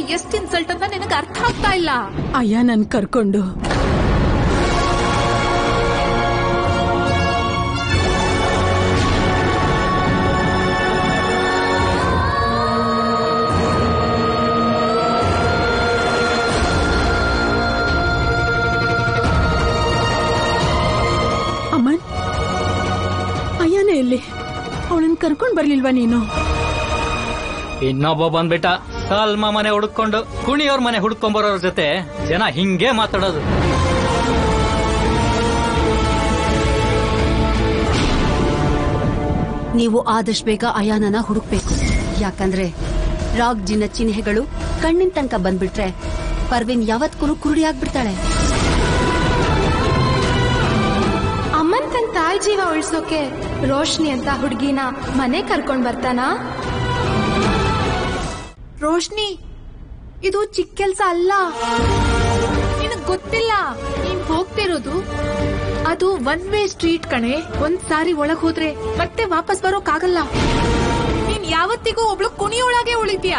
ಎಷ್ಟ್ ಇನ್ಸಲ್ಟ್ ಅಂತ ನಿನಗೆ ಅರ್ಥ ಆಗ್ತಾ ಇಲ್ಲ ಅಯ್ಯ ನನ್ ಕರ್ಕೊಂಡು ಅಮ್ಮನ್ ಅಯ್ಯನೇ ಇಲ್ಲಿ ಅವಳನ್ನ ಕರ್ಕೊಂಡ್ ಬರ್ಲಿಲ್ವಾ ನೀನು ಇನ್ನೊಬ್ಬ ಬಂದ್ಬಿಟ್ಟ ಸಲ್ಮಾ ಮನೆ ಹುಡುಕೊಂಡು ಕುಣಿಯೋರ್ ಮನೆ ಹುಡ್ಕೊಂಬರೋರ್ ಜೊತೆ ಜನ ಹಿಂಗೆ ಮಾತಾಡೋದು ನೀವು ಆದಷ್ಟು ಬೇಗ ಅಯಾನನ ಹುಡುಕ್ಬೇಕು ಯಾಕಂದ್ರೆ ರಾಗ್ ಜಿನ ಚಿಹ್ನೆಗಳು ಕಣ್ಣಿನ ತನಕ ಬಂದ್ಬಿಟ್ರೆ ಪರ್ವಿನ್ ಯಾವತ್ಗೂ ಕುರುಡಿ ಆಗ್ಬಿಡ್ತಾಳೆ ಅಮ್ಮನ್ ತನ್ ತಾಯಿ ಜೀವ ಉಳ್ಸೋಕೆ ರೋಶ್ನಿ ಅಂತ ಹುಡ್ಗಿನ ಮನೆ ಕರ್ಕೊಂಡ್ ಬರ್ತಾನ ರೋಶ್ನಿ ಇದು ಚಿಕ್ಕ ಕೆಲ್ಸ ಅಲ್ಲ ನಿನಗ್ ಗೊತ್ತಿಲ್ಲ ನೀನ್ ಹೋಗ್ತಿರೋದು ಅದು ಒನ್ ವೇ ಸ್ಟ್ರೀಟ್ ಕಣೆ ಒಂದ್ ಸಾರಿ ಒಳಗ್ ಹೋದ್ರೆ ಮತ್ತೆ ವಾಪಸ್ ಬರೋಕಾಗಲ್ಲ ನೀನ್ ಯಾವತ್ತಿಗೂ ಒಬ್ಳು ಕುಣಿಯೊಳಗೆ ಉಳಿತೀಯ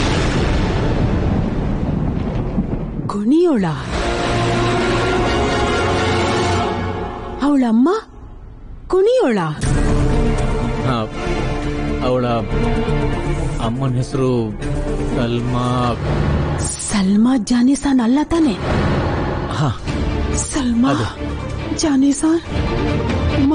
ಕುಣಿಯೋಳ ಅವಳಮ್ಮ ಕುಣಿಯೋಳ ಅವಳ ಅಮ್ಮನ ಹೆಸರು ಸಲ್ಮಾ ಸಲ್ಮಾ ಜಾನಿಸಾನ್ ಅಲ್ಲ ತಾನೆ ಹಾ ಸಲ್ಮಾ ಅದು. ಜಾನಿಸಾನ್ ಅಮ್ಮ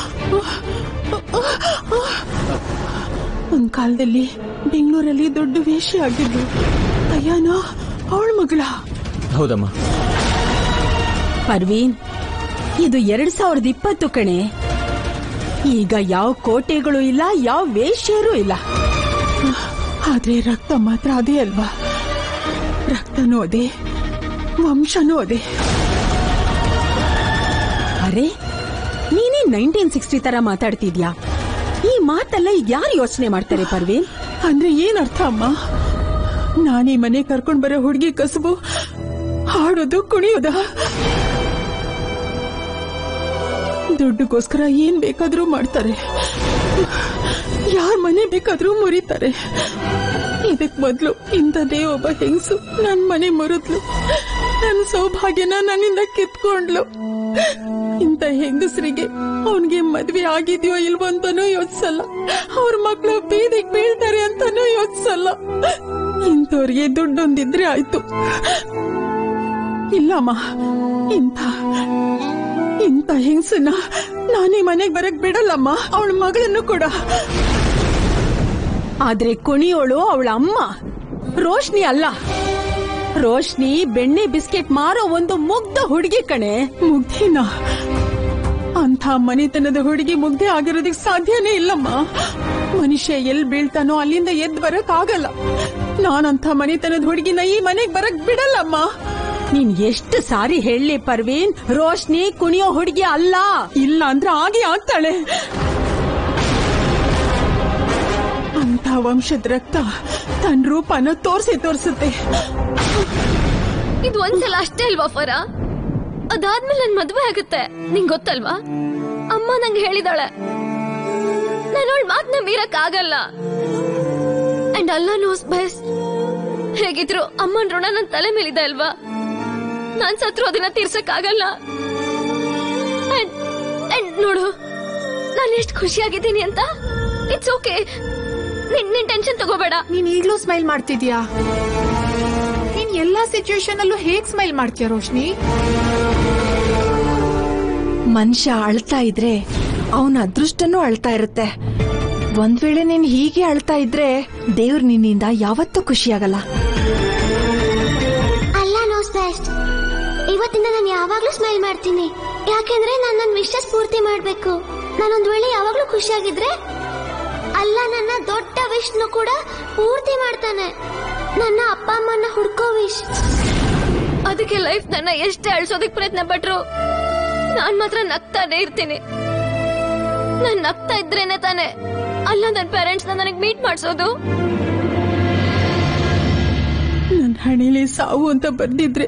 ಒಂದ್ ಕಾಲದಲ್ಲಿ ಬೆಂಗಳೂರಲ್ಲಿ ದೊಡ್ಡ ವೇಷಿ ಆಗಿದ್ದು ಅಯ್ಯನ ಅವಳ ಮಗಳ ಹೌದಮ್ಮ ಪರ್ವೀನ್ ಇದು ಎರಡ್ ಸಾವಿರದ ಇಪ್ಪತ್ತು ಕಣೆ ಈಗ ಯಾವ ಕೋಟೆಗಳು ಇಲ್ಲ ಯಾವ ವೇಶ್ಯರು ಇಲ್ಲ ಆದ್ರೆ ರಕ್ತ ಮಾತ್ರ ಅದೇ ಅಲ್ವಾ ರಕ್ತನೂ ಅದೇ ವಂಶನೂ ಅದೇ ಅರೆ ನೀನೇ ನೈನ್ಟೀನ್ ಸಿಕ್ಸ್ಟಿ ತರ ಮಾತಾಡ್ತಿದ್ಯಾ ಈ ಮಾತೆಲ್ಲ ಈಗ ಯಾರು ಯೋಚನೆ ಮಾಡ್ತಾರೆ ಪರ್ವೀನ್ ಅಂದ್ರೆ ಏನ್ ಅರ್ಥ ಅಮ್ಮ ನಾನೀ ಮನೆ ಕರ್ಕೊಂಡ್ ಬರೋ ಹುಡುಗಿ ಕಸುಬು ಹಾಡೋದು ಕುಣಿಯೋದ ದುಡ್ಡುಗೋಸ್ಕರ ಏನ್ ಬೇಕಾದ್ರೂ ಮಾಡ್ತಾರೆ ಯಾರ ಮನೆ ಬೇಕಾದ್ರೂ ಮುರಿತಾರೆ ಇದಕ್ ಮೊದ್ಲು ಇಂಥದೇ ಒಬ್ಬ ಹೆಂಗಸು ನನ್ ಮನೆ ಮುರಿದ್ಲು ನನ್ ಸೌಭಾಗ್ಯನ ನನ್ನಿಂದ ಕಿತ್ಕೊಂಡ್ಲು ಇಂಥ ಹೆಂಗಸರಿಗೆ ಅವನ್ಗೆ ಮದ್ವೆ ಆಗಿದ್ಯೋ ಇಲ್ವೋ ಅಂತಾನೂ ಯೋಚಿಸಲ್ಲ ಅವ್ರ ಮಕ್ಕಳು ಬೀದಿಗೆ ಬೀಳ್ತಾರೆ ಅಂತಾನೂ ಯೋಚಿಸಲ್ಲ ಇಂಥವ್ರಿಗೆ ದುಡ್ಡೊಂದಿದ್ರೆ ಆಯ್ತು ಇಲ್ಲಮ್ಮ ಇಂಥ ಇಂಥ ಹೆಂಗಸನ್ನ ನಾನೇ ಮನೆಗ್ ಬರಕ್ ಬಿಡಲ್ಲಮ್ಮ ಅವಳ ಮಗಳನ್ನು ಕೂಡ ಆದ್ರೆ ಕುಣಿಯೋಳು ಅವಳ ಅಮ್ಮ ರೋಶ್ನಿ ಅಲ್ಲ ರೋಶ್ನಿ ಬೆಣ್ಣೆ ಬಿಸ್ಕೆಟ್ ಮಾರೋ ಒಂದು ಮುಗ್ಧ ಹುಡುಗಿ ಕಣೆ ಮುಗ್ಧಿನ ಅಂಥ ಮನೆತನದ ಹುಡುಗಿ ಮುಗ್ಧೆ ಆಗಿರೋದಕ್ಕೆ ಸಾಧ್ಯನೇ ಇಲ್ಲಮ್ಮ ಮನುಷ್ಯ ಎಲ್ ಬೀಳ್ತಾನೋ ಅಲ್ಲಿಂದ ಎದ್ ಬರಕ್ ಆಗಲ್ಲ ನಾನಂಥ ಮನೆತನದ ಹುಡುಗಿನ ಈ ಮನೆಗ್ ಬರಕ್ ಬಿಡಲ್ಲಮ್ಮ ನೀನ್ ಎಷ್ಟು ಸಾರಿ ಹೇಳಿ ಪರ್ವೀನ್ ರೋಶ್ನಿ ಕುಣಿಯೋ ಹುಡುಗಿ ಅಲ್ಲ ಇಲ್ಲ ಅಂದ್ರೆ ಹಾಗೆ ಆಗ್ತಾಳೆ ಅಂತ ವಂಶದ ರಕ್ತ ತನ್ನ ರೂಪನ ತೋರ್ಸಿ ತೋರ್ಸುತ್ತೆ ಇದು ಒಂದ್ಸಲ ಅಷ್ಟೇ ಅಲ್ವಾ ಫರ ಅದಾದ್ಮೇಲೆ ನನ್ ಮದ್ವೆ ಆಗುತ್ತೆ ನಿಂಗ್ ಗೊತ್ತಲ್ವಾ ಅಮ್ಮ ನಂಗೆ ಹೇಳಿದಾಳೆ ನಾನು ಅವಳ ಮಾತನ್ನ ಮೀರಕ್ ಆಗಲ್ಲ ಅಂಡ್ ಅಲ್ಲ ನೋಸ್ ಬೆಸ್ಟ್ ಹೇಗಿದ್ರು ಅಮ್ಮನ್ ಋಣ ನನ್ ತಲೆ ಮೇಲಿದೆ ಅಲ್ವಾ ನಾನ್ ಸತ್ರು ಅದನ್ನ ತೀರ್ಸಕ್ ಆಗಲ್ಲ And- and ನೋಡು ನಾನು ಎಷ್ಟು ಖುಷಿಯಾಗಿದ್ದೀನಿ ಅಂತ ಇಟ್ಸ್ ಓಕೆ ನಿನ್ ನಿನ್ ಟೆನ್ಷನ್ ತಗೋಬೇಡ ನೀನ್ ಈಗ್ಲೂ ಸ್ಮೈಲ್ ಮಾಡ್ತಿದ್ಯಾ ನೀನ್ ಎಲ್ಲಾ ಸಿಚುವೇಶನ್ ಅಲ್ಲೂ ಹೇಗ್ ಸ್ಮೈಲ್ ಮಾಡ್ತೀಯ ರೋಶ್ನಿ ಮನುಷ್ಯ ಅಳ್ತಾ ಇದ್ರೆ ಅವನ ಅದೃಷ್ಟನೂ ಅಳ್ತಾ ಇರುತ್ತೆ ಒಂದ್ ವೇಳೆ ನೀನ್ ಹೀಗೆ ಅಳ್ತಾ ಇದ್ರೆ ದೇವ್ರ ನಿನ್ನಿಂದ ಯಾವತ್ತೂ ಖುಷಿಯಾಗಲ್ಲ ಅಲ್ಲ ನೋಸ್ ಬೆಸ್ಟ್ ಇವತ್ತಿಂದ ನಾನು ಯಾವಾಗ್ಲೂ ಸ್ಮೈಲ್ ಮಾಡ್ತೀನಿ ಯಾಕೆಂದ್ರೆ ನಾನು ನನ್ನ ವಿಶಸ್ ಪೂರ್ತಿ ಮಾಡ್ಬೇಕು ನಾನೊಂದ್ ವೇಳೆ ಯಾವಾಗ್ಲೂ ಖುಷಿಯಾಗಿದ್ರೆ ಅಲ್ಲ ನನ್ನ ದೊಡ್ಡ ವಿಶ್ನು ಕೂಡ ಪೂರ್ತಿ ಮಾಡ್ತಾನೆ ನನ್ನ ಅಪ್ಪ ಅಮ್ಮನ್ನ ಹುಡ್ಕೋ ವಿಶ್ ಅದಕ್ಕೆ ಲೈಫ್ ನನ್ನ ಎಷ್ಟೇ ಅಳ್ಸೋದಕ್ ಪ್ರಯತ್ನ ಪಟ್ರು ನಾನ್ ಮಾತ್ರ ನಗ್ತಾನೆ ಇರ್ತೀನಿ ನಾನ್ ನಗ್ತಾ ಇದ್ರೇನೆ ತಾನೆ ಅಲ್ಲ ನನ್ ಪೇರೆಂಟ್ಸ್ ನನಗ್ ಮೀಟ್ ಮಾಡ್ಸೋದು ನನ್ ಹಣೆಲಿ ಸಾವು ಅಂತ ಬರ್ದಿದ್ರೆ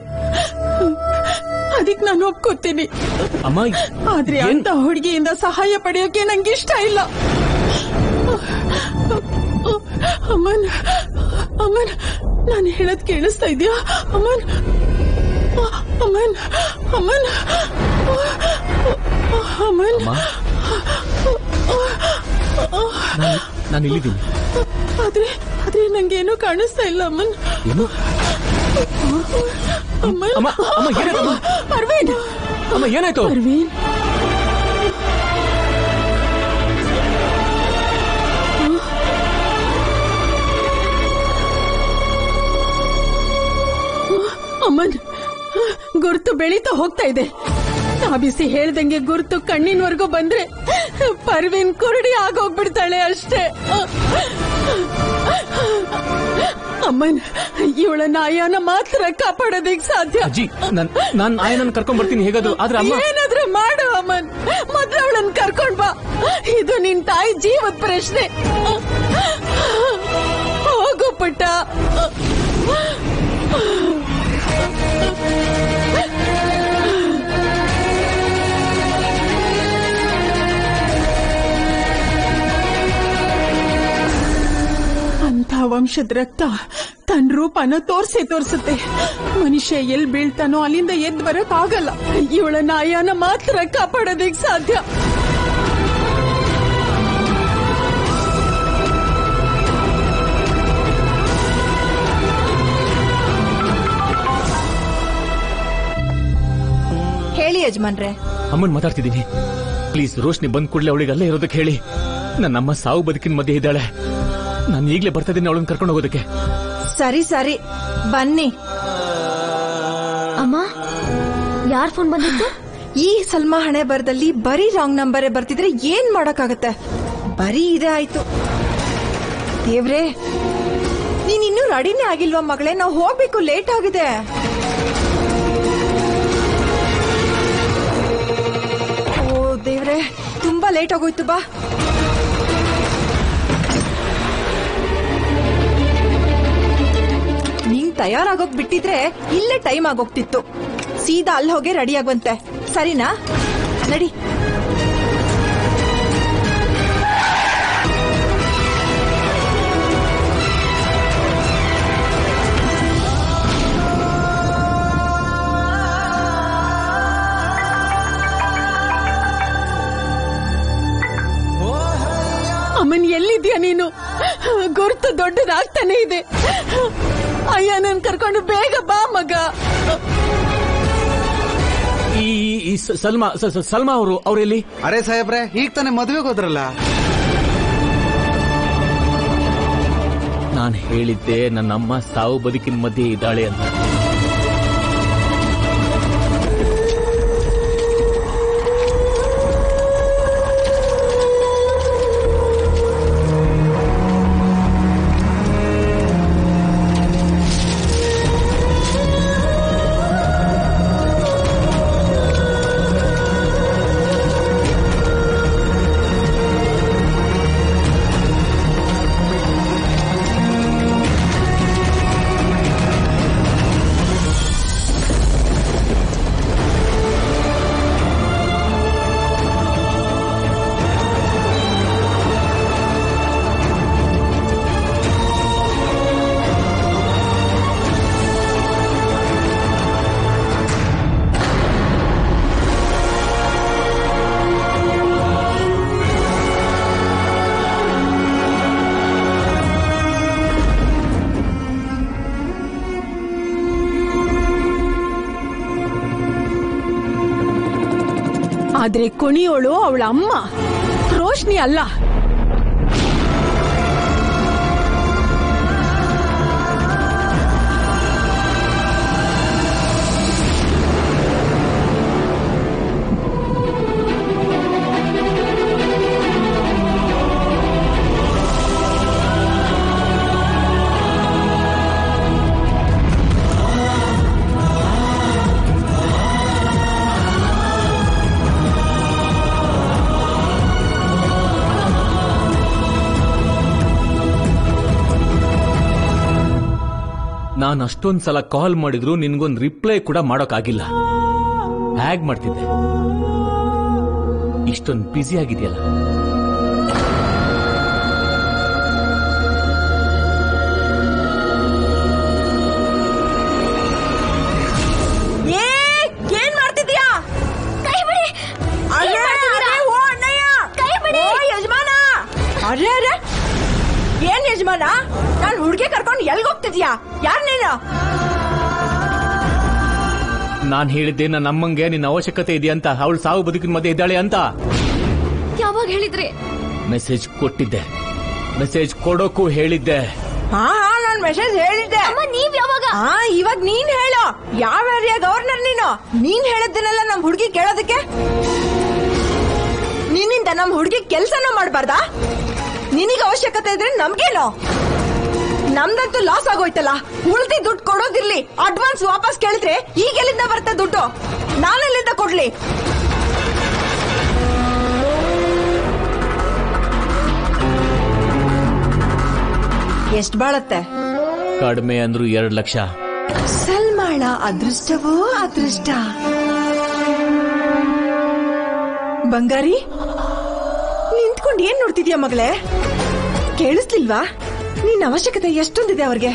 ಅದಕ್ ನಾನು ಒಪ್ಕೋತೀನಿ ಅಮ್ಮ ಆದ್ರೆ ಏನ್- ಅಂತ ಹುಡುಗಿಯಿಂದ ಸಹಾಯ ಪಡೆಯೋಕೆ ನಂಗೆ ಇಷ್ಟ ಇಲ್ಲ ಅಮ್ಮನ್ ಅಮ್ಮನ್ ನಾನು ಹೇಳದ್ ಕೇಳಿಸ್ತಾ ಇದೆಯಾ ಅಮನ್ ಅಮನ್ ಅಮನ್ ಅಮನ್ ಅಮ್ಮ ನಾನು ಇಲ್ಲಿದ್ದೀನಿ ಆದ್ರೆ ಆದ್ರೆ ನಂಗೇನು ಕಾಣಿಸ್ತಾ ಇಲ್ಲ ಅಮನ್ ಏನು ಅಮನ್ ಅಮ್ಮ ಅಮ್ಮ ಏನಾಯ್ತಮ್ಮ ಅರವಿಂದ್ ಅಮ್ಮ ಏನಾಯ್ತು ಅರವಿಂದ್ ಅಮ್ಮನ್ ಗುರುತು ಬೆಳೀತಾ ಹೋಗ್ತಾ ಇದೆ ನಾ ಬಿಸಿ ಹೇಳ್ದಂಗೆ ಗುರುತು ಕಣ್ಣಿನವರೆಗೂ ಬಂದ್ರೆ ಪರ್ವಿನ್ ಕುರುಡಿ ಆಗೋಗ್ಬಿಡ್ತಾಳೆ ಅಷ್ಟೇ ಅಮ್ಮನ್ ಇವಳ ನಾಯನ ಮಾತ್ರ ಕಾಪಾಡೋದಕ್ ಸಾಧ್ಯ ಅಜ್ಜಿ ನಾನ್ ನಾನ್ ಆಯನನ್ನ ಕರ್ಕೊಂಡ್ ಬರ್ತೀನಿ ಹೇಗಾದ್ರು ಆದ್ರೆ ಅಮ್ಮ ಏನಾದ್ರೂ ಮಾಡು ಅಮ್ಮನ್ ಮೊದ್ಲು ಅವಳನ್ನ ಕರ್ಕೊಂಡ್ ಬಾ ಇದು ನಿನ್ ತಾಯಿ ಜೀವದ ಪ್ರಶ್ನೆ ಹೋಗು ಪುಟ್ಟ ಅಂತ ವಂಶದ ರಕ್ತ ತನ್ನ ರೂಪನ ತೋರ್ಸೇ ತೋರ್ಸುತ್ತೆ ಮನುಷ್ಯ ಎಲ್ ಬೀಳ್ತಾನೋ ಅಲ್ಲಿಂದ ಎದ್ ಬರಕ್ ಆಗಲ್ಲ ಇವಳ ನಾಯನ ಮಾತ್ರ ಕಾಪಾಡೋದಕ್ ಸಾಧ್ಯ ಹೇಳಿ ಯಜಮಾನ್ರೆ ಅಮ್ಮನ್ ಮಾತಾಡ್ತಿದ್ದೀನಿ ಪ್ಲೀಸ್ ರೋಶ್ನಿ ಬಂದ್ ಕೂಡಲೇ ಅವಳಿಗೆ ಅಲ್ಲೇ ಇರೋದಕ್ಕೆ ಹೇಳಿ ನನ್ನಮ್ಮ ಸಾವು ಬದುಕಿನ ಮಧ್ಯೆ ಇದ್ದಾಳೆ ನಾನು ಈಗಲೇ ಬರ್ತಾ ಇದ್ದೀನಿ ಅವಳನ್ನ ಕರ್ಕೊಂಡು ಹೋಗೋದಕ್ಕೆ ಸರಿ ಸರಿ ಬನ್ನಿ ಅಮ್ಮ ಯಾರ್ ಫೋನ್ ಬಂದಿತ್ತು ಈ ಸಲ್ಮಾ ಹಣೆ ಬರದಲ್ಲಿ ಬರೀ ರಾಂಗ್ ನಂಬರೇ ಬರ್ತಿದ್ರೆ ಏನ್ ಮಾಡಕ್ಕಾಗತ್ತೆ ಬರೀ ಇದೇ ಆಯ್ತು ದೇವ್ರೇ ನೀನ್ ಇನ್ನೂ ರೆಡಿನೇ ಆಗಿಲ್ವಾ ಮಗಳೇ ನಾವು ಹೋಗ್ಬೇಕು ಲೇಟ್ ಆಗಿದೆ ಓ ದೇವ್ರೇ ತುಂಬಾ ಲೇಟ್ ಆಗೋಯ್ತು ಬಾ ನೀನ್ ತಯಾರಾಗೋಗ್ ಬಿಟ್ಟಿದ್ರೆ ಇಲ್ಲೇ ಟೈಮ್ ಆಗೋಗ್ತಿತ್ತು ಸೀದಾ ಅಲ್ಲಿ ಹೋಗಿ ರೆಡಿ ಆಗುವಂತೆ ಸರಿನಾ ನಡಿ ಅಮ್ಮನ್ ಎಲ್ಲಿದ್ಯಾ ನೀನು ಗುರುತು ದೊಡ್ಡದಾಗ್ತಾನೆ ಇದೆ ಅಯ್ಯ ನನ್ ಕರ್ಕೊಂಡು ಬೇಗ ಬಾ ಮಗ ಈ ಈ ಸ- ಸಲ್ಮಾ ಸ- ಸ- ಸಲ್ಮಾ ಅವರು ಅವರೆಲ್ಲಿ ಅರೆ ಸಾಹೇಬ್ರೆ ಈಗ ತಾನೇ ಮದುವೆಗೆ ಹೋದ್ರಲ್ಲ ನಾನು ಹೇಳಿದ್ದೆ ನನ್ನಮ್ಮ ಸಾವು ಬದುಕಿನ ಮಧ್ಯೆ ಇದ್ದಾಳೆ ಅಂತ ಆದ್ರೆ ಕೊಣಿಯೋಳು ಅವಳ ಅಮ್ಮ ರೋಶ್ನಿ ಅಲ್ಲ ನಾನು ಅಷ್ಟೊಂದ್ ಸಲ ಕಾಲ್ ಮಾಡಿದ್ರು ನಿನ್ಗೊಂದ್ ರಿಪ್ಲೈ ಕೂಡ ಮಾಡೋಕ್ಕಾಗಿಲ್ಲ ಹ್ಯಾಗ್ ಮಾಡ್ತಿದ್ದೆ ಇಷ್ಟೊಂದು ಬ್ಯುಸಿ ಆಗಿದೆಯಲ್ಲ ಅರೆ ಅರೆ ಏನ್ ಯಜಮಾನ ನಾನ್ ಹುಡ್ಗಿ ಕರ್ಕೊಂಡು ಎಲ್ಗ್ ಹೋಗ್ತಿದ್ಯಾ ಯಾರ್ ನೀನು ನಾನ್ ಹೇಳಿದ್ದೆ ನನ್ನ ಅಮ್ಮಂಗೆ ನಿನ್ನ ಅವಶ್ಯಕತೆ ಇದೆ ಅಂತ ಅವಳು ಸಾವು ಬದುಕಿನ ಮಧ್ಯೆ ಇದ್ದಾಳೆ ಅಂತ ಯಾವಾಗ ಹೇಳಿದ್ರಿ ಮೆಸೇಜ್ ಕೊಟ್ಟಿದ್ದೆ ಮೆಸೇಜ್ ಕೊಡೋಕ್ಕೂ ಹೇಳಿದ್ದೆ ಹಾ ಹಾ ನಾನ್ ಮೆಸೇಜ್ ಹೇಳಿದ್ದೆ ಅಮ್ಮ ನೀವ್ ಯಾವಾಗ ಹಾ ಇವಾಗ ನೀನ್ ಹೇಳು ಯಾವ ಏರಿಯಾ ಗವರ್ನರ್ ನೀನು ನೀನ್ ಹೇಳಿದ್ದನ್ನೆಲ್ಲ ನಮ್ ಹುಡ್ಗಿ ಕೇಳೋದಕ್ಕೆ ನಿನ್ನಿಂದ ನಮ್ ಹುಡ್ಗಿ ಕೆಲ್ಸನ ಮಾಡ್ಬಾರ್ದಾ ನಿನಗೆ ಅವಶ್ಯಕತೆ ಇದ್ರೆ ನಮ್ಗೇನು ನಮ್ದಂತೂ ಲಾಸ್ ಆಗೋಯ್ತಲ್ಲ ಉಳ್ದಿ ದುಡ್ಡು ಕೊಡೋದಿರ್ಲಿ ಅಡ್ವಾನ್ಸ್ ವಾಪಸ್ ಕೇಳಿದ್ರೆ ಈಗ ಎಲ್ಲಿಂದ ಬರುತ್ತೆ ದುಡ್ಡು ನಾನೆಲ್ಲಿಂದ ಕೊಡ್ಲಿ ಎಷ್ಟ್ ಬಾಳತ್ತೆ ಕಡಿಮೆ ಅಂದ್ರು ಎರಡ್ ಲಕ್ಷ ಸಲ್ಮಾಳ ಅದೃಷ್ಟವೋ ಅದೃಷ್ಟ ಬಂಗಾರಿ ನಿಂತ್ಕೊಂಡು ಏನ್ ನೋಡ್ತಿದ್ಯಾ ಮಗಳೇ ಕೇಳಿಸ್ಲಿಲ್ವಾ ನಿನ್ ಅವಶ್ಯಕತೆ ಎಷ್ಟೊಂದಿದೆ ಅವ್ರಿಗೆ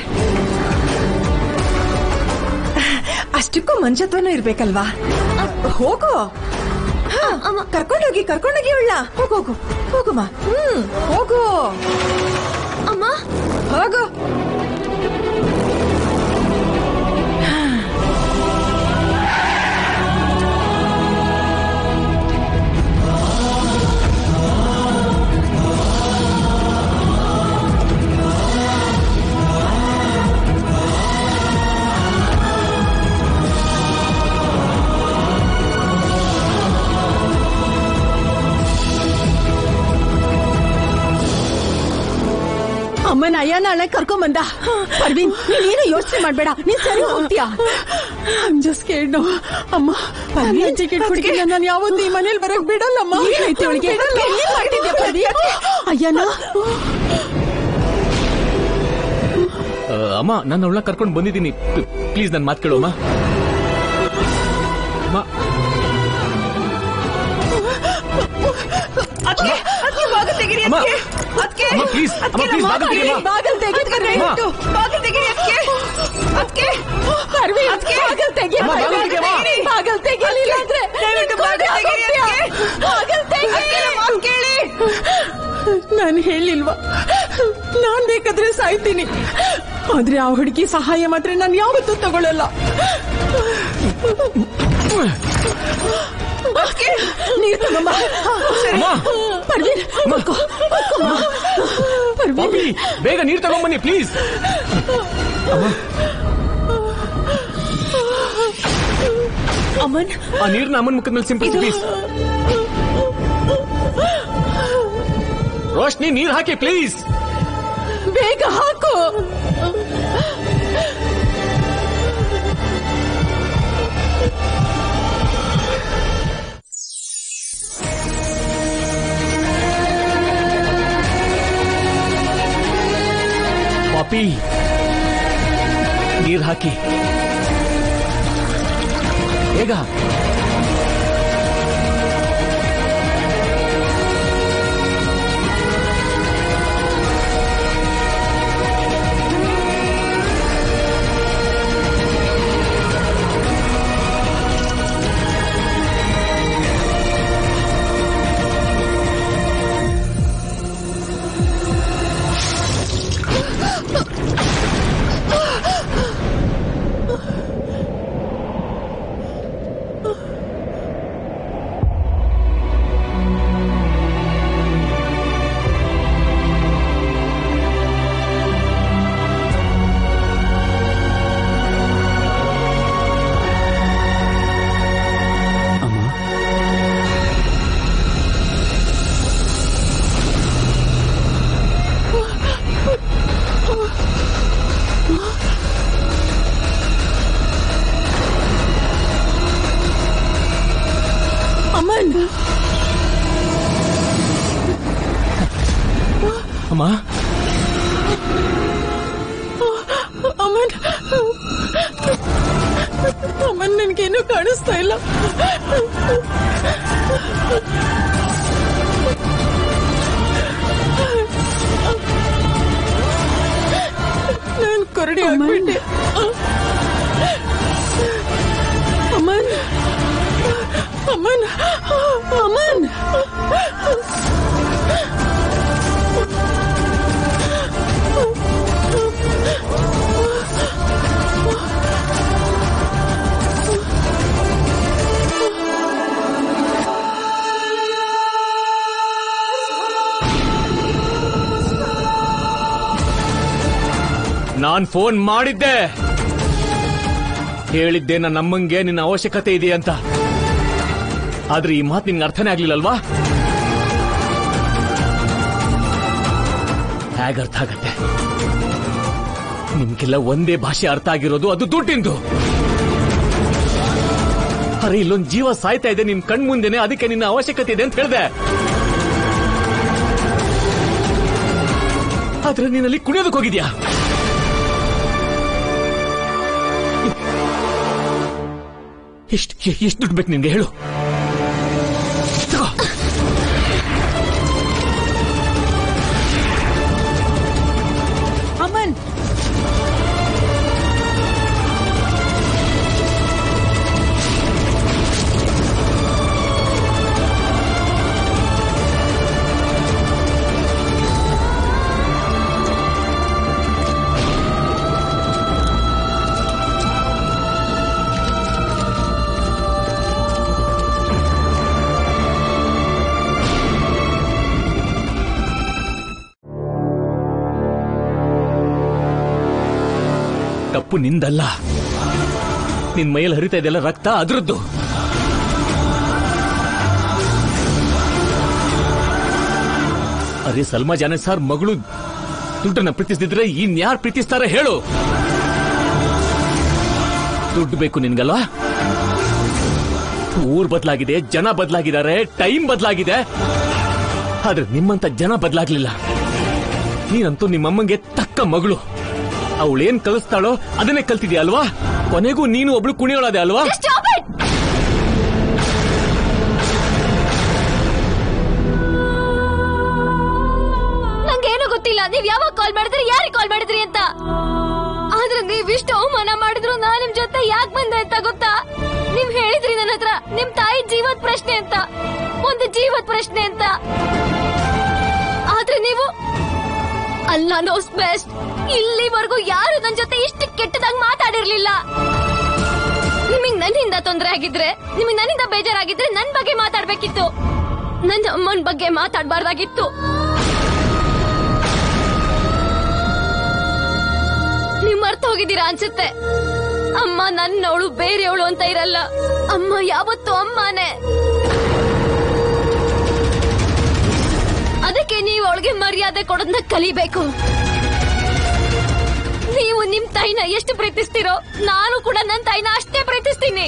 ಅಷ್ಟಕ್ಕೂ ಮನುಷ್ಯತ್ವನೂ ಇರ್ಬೇಕಲ್ವಾ ಹೋಗು ಹಾ, ಕರ್ಕೊಂಡೋಗಿ ಕರ್ಕೊಂಡೋಗಿ ಅವಳ ಹೋಗು ಹೋಗು ಹೋಗುಮ್ಮ ಹ್ಮ್ ಹೋಗು ಅಮ್ಮ ಹೋಗು ಅಮ್ಮನ ಅಯ್ಯನ ಅಣ್ಣ ಕರ್ಕೊಂಡ್ ಬಂದ ಅರವಿಂದ್ ನೀನೇನು ಯೋಚನೆ ಮಾಡ್ಬೇಡ ನೀನ್ ಸರಿ ಹೋಗ್ತೀಯಾ ಜಸ್ಟ್ ಕೇಳು ಅಮ್ಮ ಪರ್ವೀನ್ ಟಿಕೆಟ್ ಕೊಡ್ತೀನಿ ನಾನು ಯಾವತ್ತೂ ಈ ಮನೇಲಿ ಬರಕ್ ಬಿಡಲ್ಲಮ್ಮ ಏನೈತೆ ಅವಳಿಗೆ ಏನ್ ಮಾಡ್ತಿದ್ಯಾ ಪರ್ವೀನ್ ಅಯ್ಯನ ಆ, ಅಮ್ಮ ನಾನು ಅವಳ ಕರ್ಕೊಂಡು ಬಂದಿದ್ದೀನಿ ಪ್ಲೀಸ್ ನನ್ ಮಾತು ಕೇಳು ಅಮ್ಮ ಅಮ್ಮ ಅದ್ಕೆ ಅದ್ಕೆ ಬಾಗಿಲು ತೆಗೀರಿ ಅಮ್ಮ. ಅದ್ಕೆ ಅದ್ಕೆ ಅಮ್ಮ, please. ಅಮ್ಮ, ಅದ್ಕೆ please, ನಮ್ಮ ಬಾಗಿಲು ತೆಗೀರಿ, ಅಮ್ಮ. ಬಾಗಿಲು ತೆಗೀರಿ ಅಮ್ಮ. ದಯವಿಟ್ಟು. ಬಾಗಿಲು ತೆಗೀರಿ ಅದ್ಕೆ ಅದ್ಕೆ ಅರವಿಂದ್ ಅದ್ಕೆ ಬಾಗಲ್ ತೆಗಿ ಅಮ್ಮ, ಬಾಗಿಲು ತೆಗಿ, ಅಮ್ಮ. ಬಾಗಲ್ ತೆಗಿಲಿಲ್ಲ ಅಂದ್ರೆ ದಯವಿಟ್ಟು ಬಾಗಿಲು ತೆಗೀರಿ ಅದ್ಕೆ. ಬಾಗಲ್ ತೆಗಿ ಅದ್ಕೆ ನಮ್ಮ ಮಾತು ಕೇಳಿ ನಾನು ಹೇಳಿಲ್ವಾ ನಾನ್ ಬೇಕಾದ್ರೆ ಸಾಯ್ತೀನಿ ಆದ್ರೆ ಆ ಹುಡುಗಿ ಸಹಾಯ ಮಾತ್ರ ನಾನು ಯಾವತ್ತೂ ತಗೊಳ್ಳಲ್ಲ ಅದ್ಕೆ ನೀರು ತಗೊಂಬ ಅಮ್ಮ ಪರ್ವೀನ್ ಮಲ್ಕೋ, ಮಲ್ಕೊಮ್ಮ. ಪರ್ವೀನ್ ಪಾಪಿ ಬೇಗ ನೀರ್ ತಗೊಂಬನ್ನಿ ಪ್ಲೀಸ್ ಅಮನ್ ಆ ನೀರ್ನ ಅಮ್ಮನ ಮುಖದ ಮೇಲೆ ಸಿಂಪಡಿಸಿ ಪ್ಲೀಸ್ ರೋಶ್ನಿ ನೀರ್ ಹಾಕಿ ಪ್ಲೀಸ್ ಬೇಗ ಹಾಕು ಪಾಪಿ ನೀರ್ ಹಾಕಿ ಬೇಗ ಅಮನ್ ಅಮ್ಮ ಅಮನ್ ಅಮನ್ ನನ್ಗೇನು ಕಾಣಿಸ್ತಾ ಇಲ್ಲ ನಾನು ಕೊರಡಿ ಆಗ್ಬಿಟ್ಟೆ ಅಮನ್ ಅಮನ್ ಅಮನ್ ನಾನ್ ಫೋನ್ ಮಾಡಿದ್ದೆ ಹೇಳಿದ್ದೆ ನನ್ನ ಅಮ್ಮಂಗೆ ನಿನ್ನ ಅವಶ್ಯಕತೆ ಇದೆ ಅಂತ ಆದ್ರೆ ಈ ಮಾತು ನಿನ್ಗೆ ಅರ್ಥನೇ ಆಗ್ಲಿಲ್ಲಲ್ವಾ ಹೇಗ ಅರ್ಥ ಆಗತ್ತೆ ನಿಮ್ಗೆಲ್ಲ ಒಂದೇ ಭಾಷೆ ಅರ್ಥ ಆಗಿರೋದು ಅದು ದುಡ್ಡಿಂದು ಅರೆ ಇಲ್ಲೊಂದ್ ಜೀವ ಸಾಯ್ತಾ ಇದೆ ನಿಮ್ ಕಣ್ ಮುಂದೆನೆ ಅದಕ್ಕೆ ನಿನ್ನ ಅವಶ್ಯಕತೆ ಇದೆ ಅಂತ ಹೇಳ್ದೆ ಆದ್ರೆ ನೀನಲ್ಲಿ ಕುಣಿಯೋದಕ್ಕೆ ಹೋಗಿದ್ಯಾ ಎಷ್ಟು ಎಷ್ಟು ದುಡ್ಡು ಬೇಕು ನಿನ್ಗೆ ಹೇಳು ತಗೋ. ಅಮನ್ ತಪ್ಪು ನಿಂದಲ್ಲ ನಿನ್ ಮೈಯಲ್ಲಿ ಹರಿತಾ ಇದೆಲ್ಲ ರಕ್ತ ಅದ್ರದ್ದು ಅರೆ ಸಲ್ಮಾ ಜಾನೆ ಸಾರ್ ಮಗಳು ದುಡ್ಡನ್ನ ಪ್ರೀತಿಸ್ತಿದ್ರೆ ಇನ್ಯಾರು ಪ್ರೀತಿಸ್ತಾರೆ ಹೇಳು ದುಡ್ಡು ಬೇಕು ನಿನ್ಗಲ್ವಾ ಊರ್ ಬದಲಾಗಿದೆ ಜನ ಬದಲಾಗಿದ್ದಾರೆ ಟೈಮ್ ಬದಲಾಗಿದೆ ಆದ್ರೆ ನಿಮ್ಮಂತ ಜನ ಬದಲಾಗ್ಲಿಲ್ಲ ನೀನಂತೂ ನಿಮ್ಮಮ್ಮಂಗೆ ತಕ್ಕ ಮಗಳು ಅವಳೇನ್ ಕಲಿಸ್ತಾಳೋ ಅದನ್ನೇ ಕಲ್ತಿದ್ಯಾ ಅಲ್ವಾ ಕೊನೆಗೂ ನೀನು ಒಬ್ಳು ಕುಣಿಯೋಳದೆ ಅಲ್ವಾ Stop it! ನಂಗೇನು ಗೊತ್ತಿಲ್ಲ ನೀವ್ ಯಾವಾಗ ಕಾಲ್ ಮಾಡಿದ್ರಿ ಯಾರಿಗೆ ಕಾಲ್ ಮಾಡಿದ್ರಿ ಅಂತ ಆದ್ರೆ ನೀವ್ ಇಷ್ಟು ಅವಮಾನ ಮಾಡಿದ್ರು ನಾನ್ ನಿಮ್ ಜೊತೆ ಯಾಕೆ ಬಂದೆ ಅಂತ ಗೊತ್ತಾ ನೀವ್ ಹೇಳಿದ್ರಿ ನನ್ನ ಹತ್ರ ನಿಮ್ ತಾಯಿ ಜೀವದ ಪ್ರಶ್ನೆ ಅಂತ ಒಂದು ಜೀವದ ಪ್ರಶ್ನೆ ಅಂತ ಆದ್ರೆ ನೀವು ಅಲ್ಲ ನೋಸ್ ಬೆಸ್ಟ್ ಇಲ್ಲಿವರೆಗೂ ಯಾರು ನನ್ ಜೊತೆ ಇಷ್ಟು ಕೆಟ್ಟದಾಗಿ ಮಾತಾಡಿರ್ಲಿಲ್ಲ ನಿಮಗ್ ನನ್ನಿಂದ ತೊಂದರೆ ಆಗಿದ್ರೆ ನಿಮಗ್ ನನ್ನಿಂದ ಬೇಜಾರಾಗಿದ್ರೆ ನನ್ ಬಗ್ಗೆ ಮಾತಾಡ್ಬೇಕಿತ್ತು ನನ್ನ ಅಮ್ಮನ ಬಗ್ಗೆ ಮಾತಾಡ್ಬಾರ್ದಾಗಿತ್ತು ನೀವ್ ಮರ್ತ ಹೋಗಿದ್ದೀರಾ ಅನ್ಸುತ್ತೆ ಅಮ್ಮ ನನ್ನವಳು ಬೇರೆಯವಳು ಅಂತ ಇರಲ್ಲ ಅಮ್ಮ ಯಾವತ್ತು ಅಮ್ಮನೇ ಅದಕ್ಕೆ ನೀವು ಅವಳಿಗೆ ಮರ್ಯಾದೆ ಕೊಡೋದನ್ನ ಕಲಿಬೇಕು ನೀವು ನಿಮ್ ತಾಯಿನ ಎಷ್ಟು ಪ್ರೀತಿಸ್ತೀರೋ ನಾನು ಕೂಡ ನನ್ನ ತಾಯಿನ ಅಷ್ಟೇ ಪ್ರೀತಿಸ್ತೀನಿ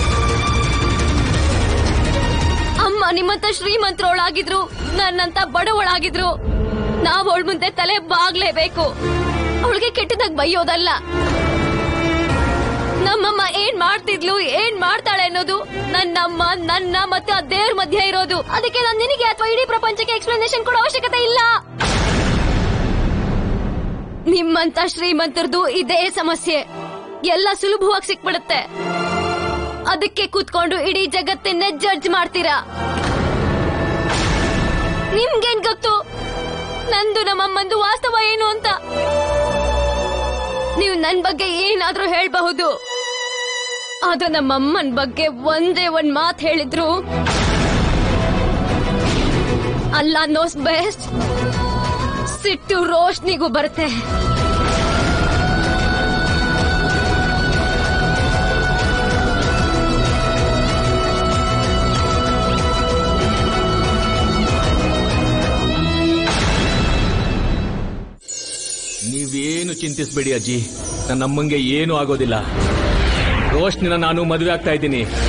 ಅಮ್ಮ ನಿಮ್ಮಂತ ಶ್ರೀಮಂತರೊಳಾಗಿದ್ರು ನನ್ನಂತ ಬಡವಳಾಗಿದ್ರು ನಾವ್ ಅವಳ ಮುಂದೆ ತಲೆ ಬಾಗ್ಲೇಬೇಕು ಅವಳಿಗೆ ಕೆಟ್ಟದಾಗ ಬೈಯೋದಲ್ಲ ನಮ್ಮಮ್ಮ ಏನ್ ಮಾಡ್ತಿದ್ಲು ಏನ್ ಮಾಡ್ತಾಳೆ ಅನ್ನೋದು ನನ್ನಮ್ಮ ನನ್ನ ಮತ್ತೆ ಆ ದೇವ್ರ ಮಧ್ಯೆ ಇರೋದು ಅದಕ್ಕೆ ನಾನು ನಿನಗೆ ಅಥವಾ ಇಡೀ ಪ್ರಪಂಚಕ್ಕೆ ಎಕ್ಸ್ಪ್ಲನೇಷನ್ ಕೊಡೋ ಅವಶ್ಯಕತೆ ಇಲ್ಲ ನಿಮ್ಮಂತ ಶ್ರೀಮಂತರದು ಇದೇ ಸಮಸ್ಯೆ ಎಲ್ಲ ಸುಲಭವಾಗಿ ಸಿಕ್ಬಿಡುತ್ತೆ ಅದಕ್ಕೆ ಕೂತ್ಕೊಂಡು ಇಡೀ ಜಗತ್ತನ್ನೇ ಜಡ್ಜ್ ಮಾಡ್ತೀರಾ ನಿಮ್ಗೇನ್ ಗೊತ್ತು ನಂದು ನಮ್ಮಮ್ಮಂದು ವಾಸ್ತವ ಏನು ಅಂತ ನೀವು ನನ್ ಬಗ್ಗೆ ಏನಾದ್ರೂ ಹೇಳ್ಬಹುದು ಆದ್ರೆ ನಮ್ಮಮ್ಮನ್ ಬಗ್ಗೆ ಒಂದೇ ಒಂದ್ ಮಾತ್ ಹೇಳಿದ್ರು ಅಲ್ಲ ನೋಸ್ ಬೆಸ್ಟ್ ಸಿಟ್ಟು ರೋಶ್ನಿಗೂ ಬರುತ್ತೆ ನೀವೇನು ಚಿಂತಿಸ್ಬೇಡಿ ಅಜ್ಜಿ ನನ್ನ ಅಮ್ಮಂಗೆ ಏನೂ ಆಗೋದಿಲ್ಲ ರೋಶ್ನಿನ ನಾನು ಮದುವೆ ಆಗ್ತಾ ಇದ್ದೀನಿ